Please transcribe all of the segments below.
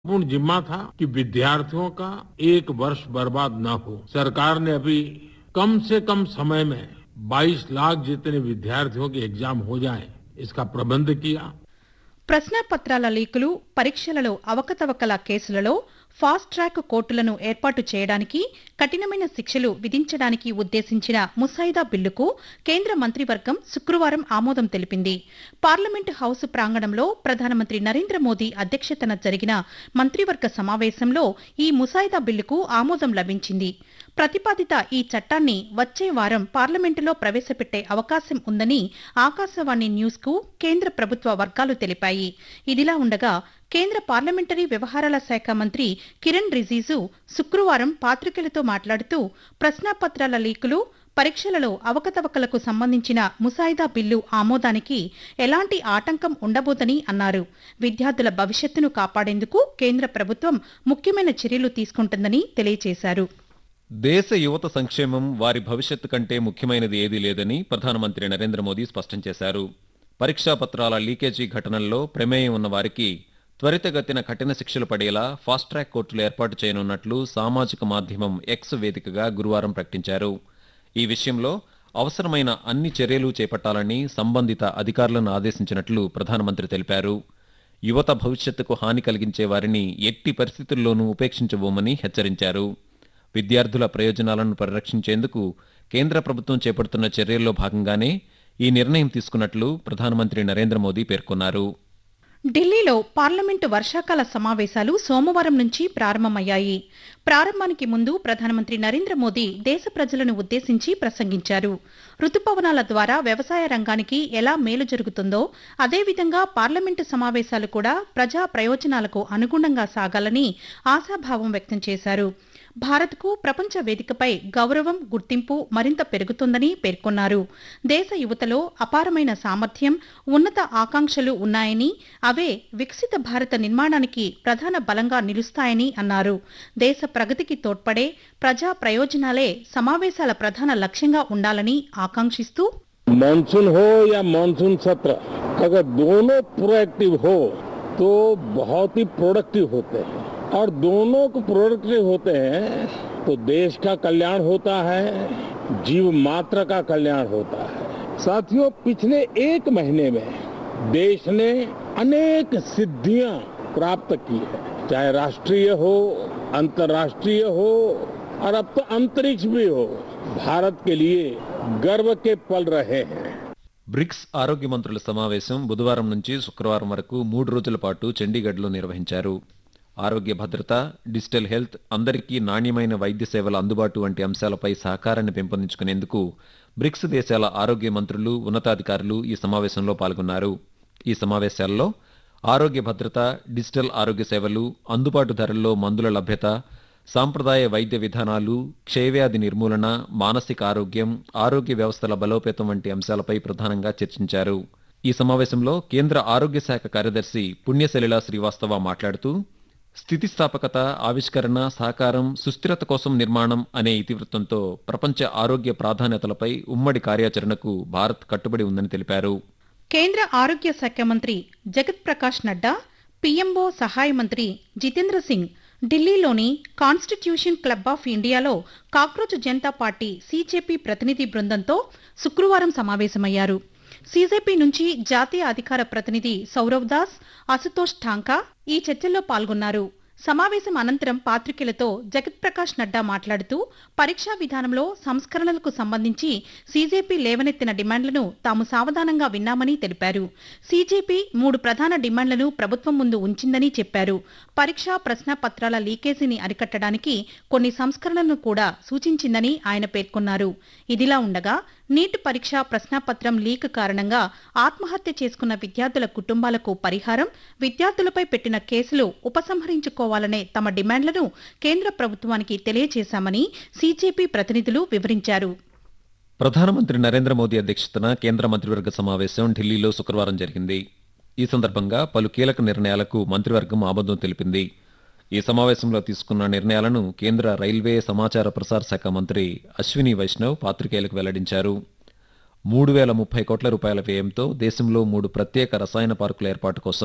पूर्ण जिम्मा था कि विद्यार्थियों का एक वर्ष बर्बाद न हो सरकार ने अभी कम से कम समय में 22 लाख जितने विद्यार्थियों की एग्जाम हो जाए इसका प्रबंध किया ప్రశ్నాపత్రాల లీకులు పరీక్షలలో అవకతవకల కేసులలో ఫాస్ట్ ట్రాక్ కోర్టులను ఏర్పాటు చేయడానికి కఠినమైన శిక్షలు విధించడానికి ఉద్దేశించిన ముసాయిదా బిల్లుకు కేంద్ర మంత్రివర్గం శుక్రవారం ఆమోదం తెలిపింది పార్లమెంటు హౌస్ ప్రాంగణంలో ప్రధానమంత్రి నరేంద్ర మోదీ అధ్యక్షతన జరిగిన మంత్రివర్గ సమావేశంలో ఈ ముసాయిదా బిల్లుకు ఆమోదం లభించింది ప్రతిపాదిత ఈ చట్టాన్ని వచ్చే వారం పార్లమెంటులో ప్రవేశపెట్టే అవకాశం ఉందని ఆకాశవాణి న్యూస్ కు కేంద్ర ప్రభుత్వ వర్గాలు తెలిపాయి ఇదిలా ఉండగా కేంద్ర పార్లమెంటరీ వ్యవహారాల శాఖ మంత్రి కిరణ్ రిజిజు శుక్రవారం పాత్రికేయులతో మాట్లాడుతూ ప్రశ్నాపత్రాల లీకులు పరీక్షలలో అవకతవకలకు సంబంధించిన ముసాయిదా బిల్లు ఆమోదానికి ఎలాంటి ఆటంకం ఉండబోదని అన్నారు విద్యార్థుల భవిష్యత్తును కాపాడేందుకు కేంద్ర ప్రభుత్వం ముఖ్యమైన చర్యలు తీసుకుంటుందని తెలియజేశారు దేశ యువత సంక్షేమం వారి భవిష్యత్తు కంటే ముఖ్యమైనది ఏదీ లేదని ప్రధానమంత్రి నరేంద్ర మోదీ స్పష్టం చేశారు పరీక్షా పత్రాల లీకేజీ ఘటనల్లో ప్రమేయం ఉన్న వారికి త్వరితగతిన కఠిన శిక్షలు పడేలా ఫాస్ట్ ట్రాక్ కోర్టులు ఏర్పాటు చేయనున్నట్లు సామాజిక మాధ్యమం ఎక్స్ వేదికగా గురువారం ప్రకటించారు ఈ విషయంలో అవసరమైన అన్ని చర్యలు చేపట్టాలని సంబంధిత అధికారులను ఆదేశించినట్లు ప్రధానమంత్రి తెలిపారు యువత భవిష్యత్తుకు హాని కలిగించే వారిని ఎట్టి పరిస్థితుల్లోనూ ఉపేక్షించబోమని హెచ్చరించారు విద్యార్థుల ప్రయోజనాలను పరిరక్షించేందుకు కేంద్ర ప్రభుత్వం చేపడుతున్న చర్యల్లో భాగంగానే ఈ నిర్ణయం తీసుకున్నట్లు ప్రధానమంత్రి నరేంద్ర మోదీ పేర్కొన్నారు ఢిల్లీలో పార్లమెంటు వర్షాకాల సమావేశాలు సోమవారం నుంచి ప్రారంభమయ్యాయి ప్రారంభానికి ముందు ప్రధానమంత్రి నరేంద్ర మోదీ దేశ ప్రజలను ఉద్దేశించి ప్రసంగించారు రుతుపవనాల ద్వారా వ్యవసాయ రంగానికి ఎలా మేలు జరుగుతుందో అదేవిధంగా పార్లమెంటు సమావేశాలు కూడా ప్రజా ప్రయోజనాలకు అనుగుణంగా సాగాలని ఆశాభావం వ్యక్తం చేశారు భారత్కు ప్రపంచ వేదికపై గౌరవం గుర్తింపు మరింత పెరుగుతుందని పేర్కొన్నారు దేశ యువతలో అపారమైన సామర్థ్యం ఉన్నత ఆకాంక్షలు ఉన్నాయని అవే వికసిత భారత నిర్మాణానికి ప్రధాన బలంగా నిలుస్తాయని అన్నారు దేశ ప్రగతికి తోడ్పడే ప్రజా ప్రయోజనాలే సమావేశాల ప్రధాన లక్ష్యంగా ఉండాలని ఆకాంక్షిస్తూ मानसून हो या मानसून सत्र अगर दोनों प्रोएक्टिव हो तो बहुत ही प्रोडक्टिव होते हैं और दोनों को प्रोडक्टिव होते हैं तो देश का कल्याण होता है जीव मात्र का कल्याण होता है साथियों पिछले एक महीने में देश ने अनेक सिद्धियां प्राप्त की है चाहे राष्ट्रीय हो अंतर्राष्ट्रीय हो और अब तो अंतरिक्ष भी हो भारत के लिए गर्व के पल रहे हैं బ్రిక్స్ ఆరోగ్య మంత్రుల సమావేశం బుధవారం నుంచి శుక్రవారం వరకు మూడు రోజుల పాటు చండీగఢ్లో నిర్వహించారు ఆరోగ్య భద్రత డిజిటల్ హెల్త్ అందరికీ నాణ్యమైన వైద్య సేవల అందుబాటు వంటి అంశాలపై సహకారాన్ని పెంపొందించుకునేందుకు బ్రిక్స్ దేశాల ఆరోగ్య మంత్రులు ఉన్నతాధికారులు ఈ సమావేశంలో పాల్గొన్నారు ఈ సమావేశాల్లో ఆరోగ్య భద్రత డిజిటల్ ఆరోగ్య సేవలు అందుబాటు ధరల్లో మందుల లభ్యత సాంప్రదాయ వైద్య విధానాలు క్షయవ్యాధి నిర్మూలన మానసిక ఆరోగ్యం ఆరోగ్య వ్యవస్థల బలోపేతం వంటి అంశాలపై ప్రధానంగా చర్చించారు ఈ సమావేశంలో కేంద్ర ఆరోగ్య శాఖ కార్యదర్శి పుణ్యసలిల శ్రీవాస్తవ మాట్లాడుతూ స్థితిస్థాపకత ఆవిష్కరణ సహకారం సుస్థిరత కోసం నిర్మాణం అనే ఇతివృత్తంతో ప్రపంచ ఆరోగ్య ప్రాధాన్యతలపై ఉమ్మడి కార్యాచరణకు భారత్ కట్టుబడి ఉందని తెలిపారు కేంద్ర ఆరోగ్య శాఖ మంత్రి జగత్ ప్రకాష్ నడ్డా పీఎంఓ సహాయ మంత్రి జితేంద్ర సింగ్ ఢిల్లీలోని కాన్స్టిట్యూషన్ క్లబ్ ఆఫ్ ఇండియాలో కాక్రోచ్ జనతా పార్టీ సీజేపీ ప్రతినిధి బృందంతో శుక్రవారం సమావేశమయ్యారు సీజేపీ నుంచి జాతీయ అధికార ప్రతినిధి సౌరవ్ దాస్ అశుతోష్ ఠాంకా ఈ చర్చల్లో పాల్గొన్నారు సమావేశం అనంతరం పాత్రికేయులతో జగత్ ప్రకాష్ నడ్డా మాట్లాడుతూ పరీక్షా విధానంలో సంస్కరణలకు సంబంధించి సీజేపీ లేవనెత్తిన డిమాండ్లను తాము సావధానంగా విన్నామని తెలిపారు సీజేపీ మూడు ప్రధాన డిమాండ్లను ప్రభుత్వం ముందు ఉంచిందని చెప్పారు పరీక్షా ప్రశ్నాపత్రాల లీకేజీని అరికట్టడానికి కొన్ని సంస్కరణలను కూడా సూచించిందని ఆయన పేర్కొన్నారు ఇదిలా ఉండగా నీట్ పరీక్ష ప్రశ్నాపత్రం లీక్ కారణంగా ఆత్మహత్య చేసుకున్న విద్యార్థుల కుటుంబాలకు పరిహారం విద్యార్థులపై పెట్టిన కేసులు ఉపసంహరించుకోవాలనే తమ డిమాండ్లను కేంద్ర ప్రభుత్వానికి తెలియజేశామని సీజేపీ ప్రతినిధులు వివరించారు ప్రధానమంత్రి నరేంద్ర మోదీ అధ్యక్షతన కేంద్ర మంత్రివర్గ సమావేశం ఢిల్లీలో శుక్రవారం జరిగింది ఈ సందర్భంగా పలు కీలక నిర్ణయాలకు మంత్రివర్గం ఆమోదం తెలిపింది ఈ సమావేశంలో తీసుకున్న నిర్ణయాలను కేంద్ర రైల్వే సమాచార ప్రసార శాఖ మంత్రి అశ్విని వైష్ణవ్ పాత్రికేయులకు వెల్లడించారు మూడు వేల ముప్పై కోట్ల రూపాయల వ్యయంతో దేశంలో మూడు ప్రత్యేక రసాయన పార్కుల ఏర్పాటు కోసం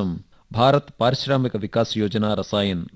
భారత్ పారిశ్రామిక వికాస్ యోజన రసాయన్